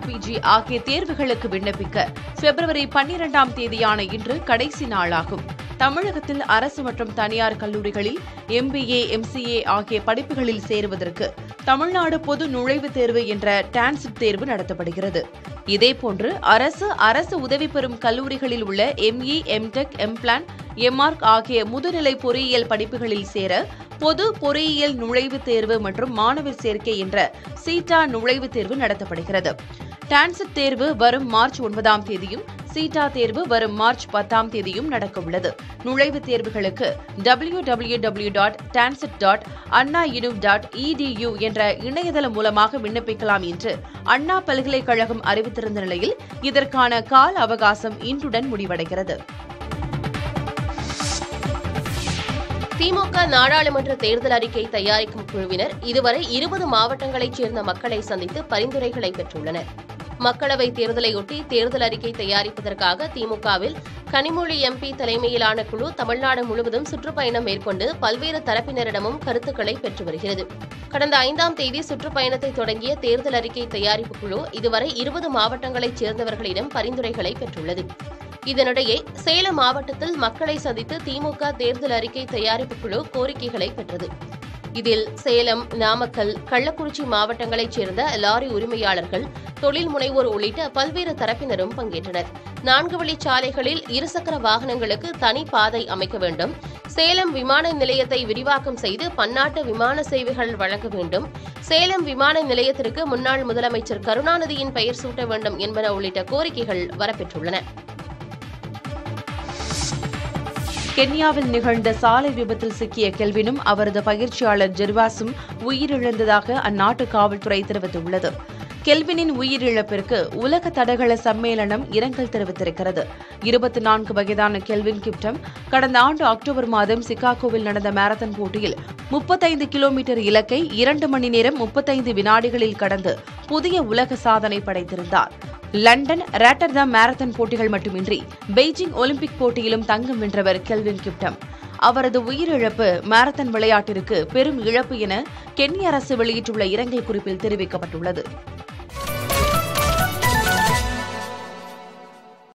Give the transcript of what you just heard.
PG ஆகிய தேர்வுகளுக்கு விண்ணப்பிக்க பிப்ரவரி பன்னிரண்டாம் தேதியான இன்று கடைசி நாளாகும் தமிழகத்தில் அரசு மற்றும் தனியார் கல்லூரிகளில் எம்பிஏ எம்சிஏ ஆகிய படிப்புகளில் சேருவதற்கு தமிழ்நாடு பொது நுழைவுத் தேர்வு என்ற டான்சிட் தேர்வு நடத்தப்படுகிறது இதேபோன்று அரசு அரசு உதவி பெறும் கல்லூரிகளில் உள்ள எம்இ எம்டெக் எம்பிளான் எம்ஆர்க் ஆகிய முதுநிலை பொறியியல் படிப்புகளில் சேர பொது பொறியியல் நுழைவுத் தேர்வு மற்றும் மாணவர் சேர்க்கை என்ற சீட்டா நுழைவுத் தேர்வு நடத்தப்படுகிறது டான்செட் தேர்வு வரும் மார்ச் ஒன்பதாம் தேதியும் சீட்டா தேர்வு வரும் மார்ச் பத்தாம் தேதியும் நடக்கவுள்ளது நுழைவுத் தேர்வுகளுக்கு W W W dot TANCET dot Anna univ dot edu என்ற இணையதளம் மூலமாக விண்ணப்பிக்கலாம் என்று அண்ணா பல்கலைக்கழகம் அறிவித்திருந்த நிலையில் இதற்கான கால அவகாசம் இன்றுடன் முடிவடைகிறது திமுக நாடாளுமன்ற தேர்தல் அறிக்கை தயாரிக்கும் குழுவினர் இதுவரை இருபது மாவட்டங்களைச் சேர்ந்த மக்களை சந்தித்து பரிந்துரைகளை பெற்றுள்ளனர் மக்களவைத் தேர்தலையொட்டி தேர்தல் அறிக்கை தயாரிப்பதற்காக திமுகவில் கனிமொழி எம்பி தலைமையிலான குழு தமிழ்நாடு முழுவதும் சுற்றுப்பயணம் மேற்கொண்டு பல்வேறு தரப்பினரிடமும் கருத்துக்களை பெற்று வருகிறது கடந்த ஐந்தாம் தேதி சுற்றுப்பயணத்தை தொடங்கிய தேர்தல் அறிக்கை தயாரிப்பு குழு இதுவரை இருபது மாவட்டங்களைச் சேர்ந்தவர்களிடம் பரிந்துரைகளை பெற்றுள்ளது இதனிடையே சேலம் மாவட்டத்தில் மக்களை சந்தித்து திமுக தேர்தல் அறிக்கை தயாரிப்பு குழு கோரிக்கைகளை பெற்றது இதில் சேலம் நாமக்கல் கள்ளக்குறிச்சி மாவட்டங்களைச் சேர்ந்த லாரி உரிமையாளர்கள் தொழில் முனைவோர் உள்ளிட்ட பல்வேறு தரப்பினரும் பங்கேற்றனர் நான்கு வழிச் சாலைகளில் இருசக்கர வாகனங்களுக்கு தனி பாதை அமைக்க வேண்டும் சேலம் விமான நிலையத்தை விரிவாக்கம் செய்து பன்னாட்டு விமான சேவைகள் வழங்க வேண்டும் சேலம் விமான நிலையத்திற்கு முன்னாள் முதலமைச்சர் கருணாநிதியின் பெயர் சூட்ட வேண்டும் என்பன உள்ளிட்ட கோரிக்கைகள் வரப்பெற்றுள்ளன கென்யாவில் நிகழ்ந்த சாலை விபத்தில் சிக்கிய கெல்வினும் அவரது பயிற்சியாளர் ஜெர்வாஸும் உயிரிழந்ததாக அந்நாட்டு காவல்துறை தெரிவித்துள்ளது கெல்வினின் உயிரிழப்பிற்கு உலக தடகள சம்மேளனம் இரங்கல் தெரிவித்திருக்கிறது இருபத்தி நான்கு வயதான கெல்வின் கிப்டம் கடந்த ஆண்டு அக்டோபர் மாதம் சிகாகோவில் நடந்த மாரத்தான் போட்டியில் முப்பத்தைந்து கிலோமீட்டர் இலக்கை இரண்டு மணி நேரம் முப்பத்தைந்து வினாடிகளில் கடந்து புதிய உலக சாதனை படைத்திருந்தார் லண்டன் ராட்டர்தாம் மாரத்தான் போட்டிகள் மட்டுமின்றி பெய்ஜிங் ஒலிம்பிக் போட்டியிலும் தங்கம் வென்றவர் கெல்வின் கிப்டம் அவரது உயிரிழப்பு மாரத்தான் விளையாட்டிற்கு பெரும் இழப்பு என கென்ய அரசு வெளியிட்டுள்ள இரங்கல் குறிப்பில் தெரிவிக்கப்பட்டுள்ளது